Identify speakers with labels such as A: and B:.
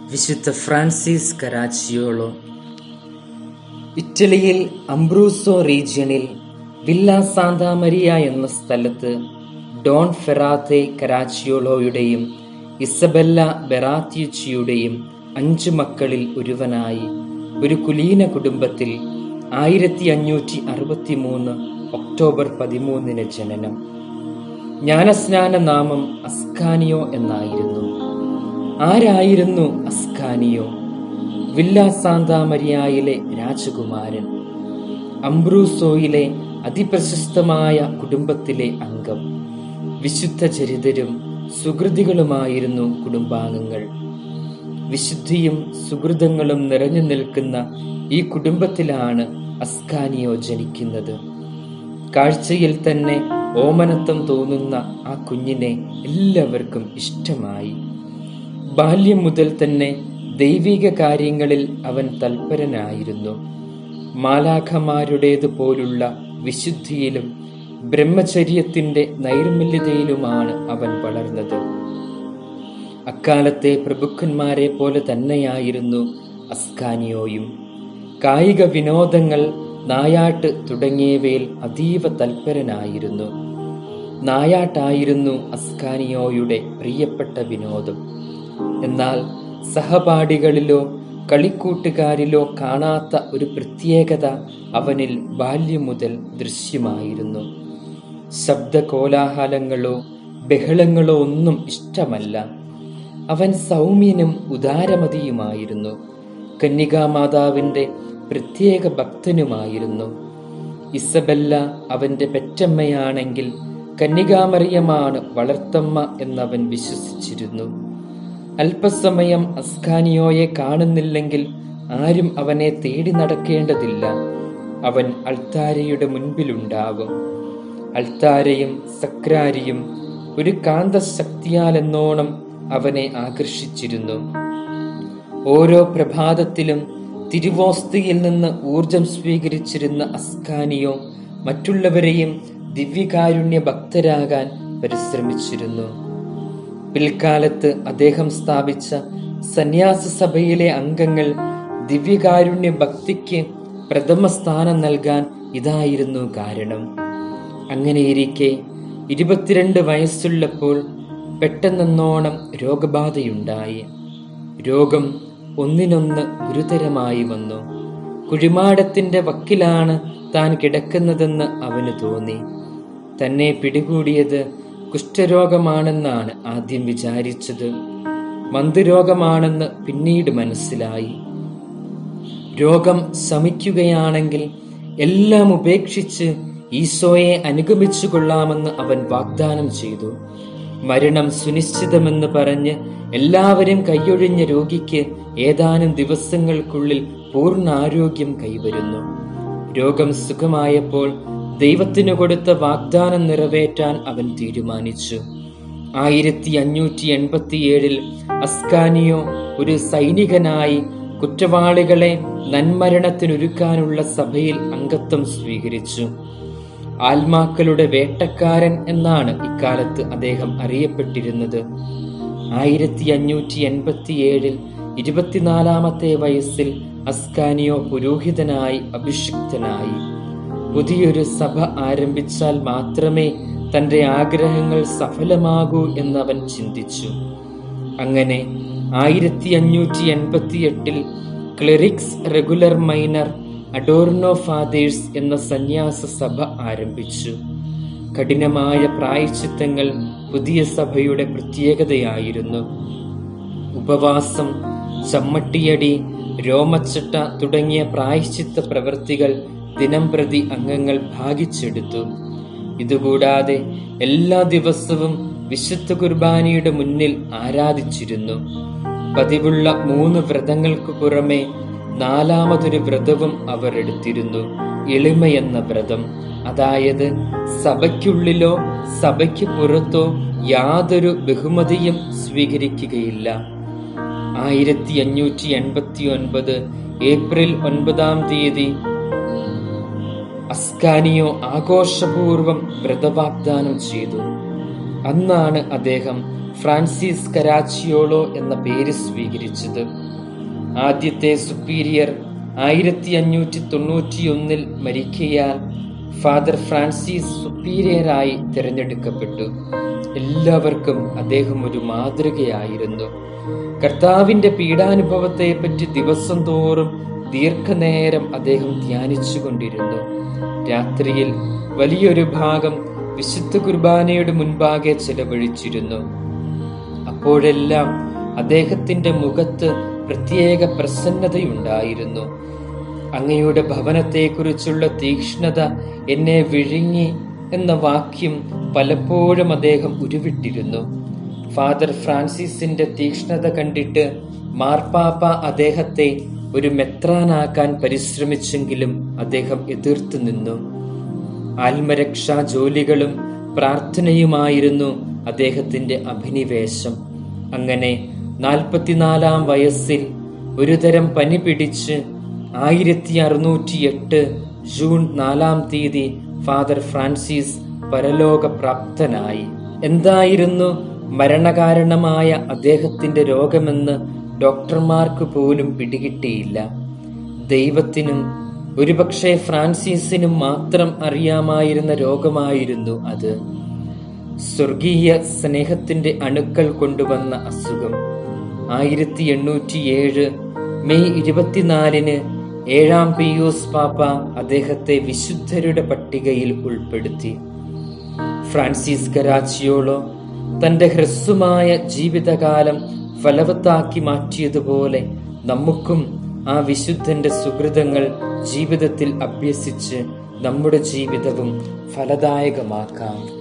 A: വിശുദ്ധ ഫ്രാൻസിസ് കരാച്ചിയോളോ ഇറ്റലിയിൽ അംബ്രൂസോ റീജിയണിൽ വില്ല സാന്താ മരിയ എന്ന സ്ഥലത്ത് ഡോൺ ഫെറാത്തെ കരാച്ചിയോളോയുടെയും ഇസബെല്ല ബെറാത്യുച്ചിയുടെയും അഞ്ചു മക്കളിൽ ഒരുവനായി ഒരു കുലീന കുടുംബത്തിൽ ആയിരത്തി അഞ്ഞൂറ്റി അറുപത്തി മൂന്ന് ഒക്ടോബർ പതിമൂന്നിന് ജനനം ജ്ഞാനസ്നാന നാമം അസ്കാനിയോ എന്നായിരുന്നു ആരായിരുന്നു അസ്കാനിയോ വില്ല സാന്താമരിയായിലെ രാജകുമാരൻ അംബ്രൂസോയിലെ അതിപ്രശസ്തമായ കുടുംബത്തിലെ അംഗം വിശുദ്ധ ചരിതരും സുഹൃതികളുമായിരുന്നു കുടുംബാംഗങ്ങൾ വിശുദ്ധിയും സുഹൃതങ്ങളും നിറഞ്ഞു നിൽക്കുന്ന ഈ കുടുംബത്തിലാണ് അസ്കാനിയോ ജനിക്കുന്നത് കാഴ്ചയിൽ തന്നെ ഓമനത്വം തോന്നുന്ന ആ കുഞ്ഞിനെ എല്ലാവർക്കും ഇഷ്ടമായി ബാല്യം മുതൽ തന്നെ ദൈവിക കാര്യങ്ങളിൽ അവൻ തൽപരനായിരുന്നു മാലാഖമാരുടേതുപോലുള്ള വിശുദ്ധിയിലും ബ്രഹ്മചര്യത്തിന്റെ നൈർമല്യതയിലുമാണ് അവൻ വളർന്നത് അക്കാലത്തെ പ്രഭുക്കന്മാരെ പോലെ തന്നെയായിരുന്നു അസ്കാനിയോയും കായിക വിനോദങ്ങൾ നായാട്ട് തുടങ്ങിയവയിൽ അതീവ തൽപരനായിരുന്നു നായാട്ടായിരുന്നു അസ്കാനിയോയുടെ പ്രിയപ്പെട്ട വിനോദം എന്നാൽ സഹപാഠികളിലോ കളിക്കൂട്ടുകാരിലോ കാണാത്ത ഒരു പ്രത്യേകത അവനിൽ ബാല്യം മുതൽ ദൃശ്യമായിരുന്നു ശബ്ദ കോലാഹലങ്ങളോ ബഹളങ്ങളോ ഒന്നും ഇഷ്ടമല്ല അവൻ സൗമ്യനും ഉദാരമതിയുമായിരുന്നു കന്യകാമാതാവിന്റെ പ്രത്യേക ഭക്തനുമായിരുന്നു ഇസബെല്ല അവന്റെ പെറ്റമ്മയാണെങ്കിൽ കന്യകാമറിയമാണ് വളർത്തമ്മ എന്നവൻ വിശ്വസിച്ചിരുന്നു അല്പസമയം അസ്കാനിയോയെ കാണുന്നില്ലെങ്കിൽ ആരും അവനെ തേടി നടക്കേണ്ടതില്ല അവൻ അൾത്താരയുടെ മുൻപിലുണ്ടാകും അൾത്താരയും സക്രാരിയും ഒരു കാന്തശക്തിയാലെന്നോണം അവനെ ആകർഷിച്ചിരുന്നു ഓരോ പ്രഭാതത്തിലും തിരുവോസ്തിയിൽ നിന്ന് ഊർജം സ്വീകരിച്ചിരുന്ന അസ്കാനിയോ മറ്റുള്ളവരെയും ദിവ്യകാരുണ്യ ഭക്തരാകാൻ പരിശ്രമിച്ചിരുന്നു പിൽക്കാലത്ത് അദ്ദേഹം സ്ഥാപിച്ച സന്യാസ സഭയിലെ അംഗങ്ങൾ ദിവ്യകാരുണ്യ ഭക്തിക്ക് പ്രഥമ സ്ഥാനം നൽകാൻ ഇതായിരുന്നു കാരണം അങ്ങനെയിരിക്കെ ഇരുപത്തിരണ്ട് വയസ്സുള്ളപ്പോൾ പെട്ടെന്നോണം രോഗബാധയുണ്ടായി രോഗം ഒന്നിനൊന്ന് ഗുരുതരമായി വന്നു കുഴിമാടത്തിന്റെ വക്കിലാണ് താൻ കിടക്കുന്നതെന്ന് അവന് തോന്നി തന്നെ പിടികൂടിയത് കുഷ്ഠരോഗമാണെന്നാണ് ആദ്യം വിചാരിച്ചത് മന്ദരോഗമാണെന്ന് പിന്നീട് മനസ്സിലായി രോഗം ശമിക്കുകയാണെങ്കിൽ എല്ലാം ഉപേക്ഷിച്ച് ഈശോയെ അനുഗമിച്ചു കൊള്ളാമെന്ന് അവൻ വാഗ്ദാനം ചെയ്തു മരണം സുനിശ്ചിതമെന്ന് പറഞ്ഞ് എല്ലാവരും കൈയൊഴിഞ്ഞ രോഗിക്ക് ഏതാനും ദിവസങ്ങൾക്കുള്ളിൽ പൂർണ്ണ ആരോഗ്യം കൈവരുന്നു രോഗം സുഖമായപ്പോൾ ദൈവത്തിനു കൊടുത്ത വാഗ്ദാനം നിറവേറ്റാൻ അവൻ തീരുമാനിച്ചു ആയിരത്തി അഞ്ഞൂറ്റി എൺപത്തിയേഴിൽ അസ്കാനിയോ ഒരു സൈനികനായി കുറ്റവാളികളെ നന്മരണത്തിനൊരുക്കാനുള്ള സഭയിൽ അംഗത്വം സ്വീകരിച്ചു ആത്മാക്കളുടെ വേട്ടക്കാരൻ എന്നാണ് ഇക്കാലത്ത് അദ്ദേഹം അറിയപ്പെട്ടിരുന്നത് ആയിരത്തി അഞ്ഞൂറ്റി എൺപത്തിയേഴിൽ ഇരുപത്തിനാലാമത്തെ വയസ്സിൽ അസ്കാനിയോ പുരോഹിതനായി അഭിഷിക്തനായി പുതിയൊരു സഭ ആരംഭിച്ചാൽ മാത്രമേ തന്റെ ആഗ്രഹങ്ങൾ സഫലമാകൂ എന്നവൻ ചിന്തിച്ചു അങ്ങനെ ആയിരത്തി അഞ്ഞൂറ്റി എൺപത്തി എട്ടിൽ clerics regular minor Adorno fathers എന്ന സന്യാസ സഭ ആരംഭിച്ചു കഠിനമായ പ്രായച്ചിത്തങ്ങൾ പുതിയ സഭയുടെ പ്രത്യേകതയായിരുന്നു ഉപവാസം ചമ്മട്ടിയടി രോമച്ചട്ട തുടങ്ങിയ പ്രായശ്ചിത്ത പ്രവൃത്തികൾ ദിനം പ്രതി അംഗങ്ങൾ ഭാഗിച്ചെടുത്തു ഇതുകൂടാതെ എല്ലാ ദിവസവും വിശുദ്ധ കുർബാനയുടെ മുന്നിൽ ആരാധിച്ചിരുന്നു പതിവുള്ള മൂന്ന് വ്രതങ്ങൾക്ക് പുറമെ നാലാമതൊരു വ്രതവും അവർ എടുത്തിരുന്നു എളിമയെന്ന വ്രതം അതായത് സഭയ്ക്കുള്ളിലോ സഭയ്ക്ക് പുറത്തോ യാതൊരു ബഹുമതിയും സ്വീകരിക്കുകയില്ല ആയിരത്തി അഞ്ഞൂറ്റി എൺപത്തി ഒൻപത് ഏപ്രിൽ ഒൻപതാം തീയതി അസ്കാനിയോ ആഘോഷപൂർവം വ്രതവാഗ്ദാനം ചെയ്തു അന്നാണ് അദ്ദേഹം ഫ്രാൻസിസ് കരാച്ചിയോളോ എന്ന പേര് സ്വീകരിച്ചത് ആദ്യത്തെ സുപ്പീരിയർ ആയിരത്തി അഞ്ഞൂറ്റി തൊണ്ണൂറ്റിയൊന്നിൽ മരിക്കയാൽ ഫാദർ ഫ്രാൻസിസ് സുപ്പീരിയറായി തിരഞ്ഞെടുക്കപ്പെട്ടു എല്ലാവർക്കും അദ്ദേഹം ഒരു മാതൃകയായിരുന്നു കർത്താവിന്റെ പീഡാനുഭവത്തെപ്പറ്റി ദിവസം തോറും ദീർഘനേരം അദ്ദേഹം ധ്യാനിച്ചു കൊണ്ടിരുന്നു രാത്രിയിൽ വലിയൊരു ഭാഗം വിശുദ്ധ കുർബാനയുടെ മുൻപാകെ ചെലവഴിച്ചിരുന്നു അപ്പോഴെല്ലാം അദ്ദേഹത്തിന്റെ മുഖത്ത് പ്രത്യേക പ്രസന്നതയുണ്ടായിരുന്നു അങ്ങയുടെ ഭവനത്തെക്കുറിച്ചുള്ള തീക്ഷ്ണത എന്നെ വിഴുങ്ങി എന്ന വാക്യം പലപ്പോഴും അദ്ദേഹം ഉരുവിട്ടിരുന്നു ഫാദർ ഫ്രാൻസിസിന്റെ തീക്ഷ്ണത കണ്ടിട്ട് മാർപ്പാപ്പ അദ്ദേഹത്തെ ഒരു മെത്രാനാക്കാൻ പരിശ്രമിച്ചെങ്കിലും അദ്ദേഹം എതിർത്തു നിന്നു ആത്മരക്ഷാ ജോലികളും പ്രാർത്ഥനയുമായിരുന്നു അദ്ദേഹത്തിന്റെ അഭിനിവേശം അങ്ങനെ നാൽപ്പത്തിനാലാം വയസ്സിൽ ഒരുതരം പനി പിടിച്ച് ആയിരത്തി അറുന്നൂറ്റി എട്ട് ജൂൺ നാലാം തീയതി ഫാദർ ഫ്രാൻസിസ് പരലോകപ്രാപ്തനായി എന്തായിരുന്നു മരണകാരണമായ അദ്ദേഹത്തിന്റെ രോഗമെന്ന് ഡോക്ടർമാർക്ക് പോലും പിടികിട്ടിയില്ല ദൈവത്തിനും ഒരുപക്ഷെ ഫ്രാൻസിസിനും മാത്രം അറിയാമായിരുന്ന രോഗമായിരുന്നു അത് സ്വർഗീയ സ്നേഹത്തിന്റെ അണുക്കൾ കൊണ്ടുവന്ന അസുഖം ആയിരത്തി എണ്ണൂറ്റി ഏഴ് മെയ് ഇരുപത്തിനാലിന് ഏഴാം പിയൂസ് പാപ്പ അദ്ദേഹത്തെ വിശുദ്ധരുടെ പട്ടികയിൽ ഉൾപ്പെടുത്തി ഫ്രാൻസിസ് കരാച്ചിയോളോ തന്റെ ഹ്രസ്വമായ ജീവിതകാലം ഫലവത്താക്കി മാറ്റിയതുപോലെ നമുക്കും ആ വിശുദ്ധന്റെ സുഹൃതങ്ങൾ ജീവിതത്തിൽ അഭ്യസിച്ച് നമ്മുടെ ജീവിതവും ഫലദായകമാക്കാം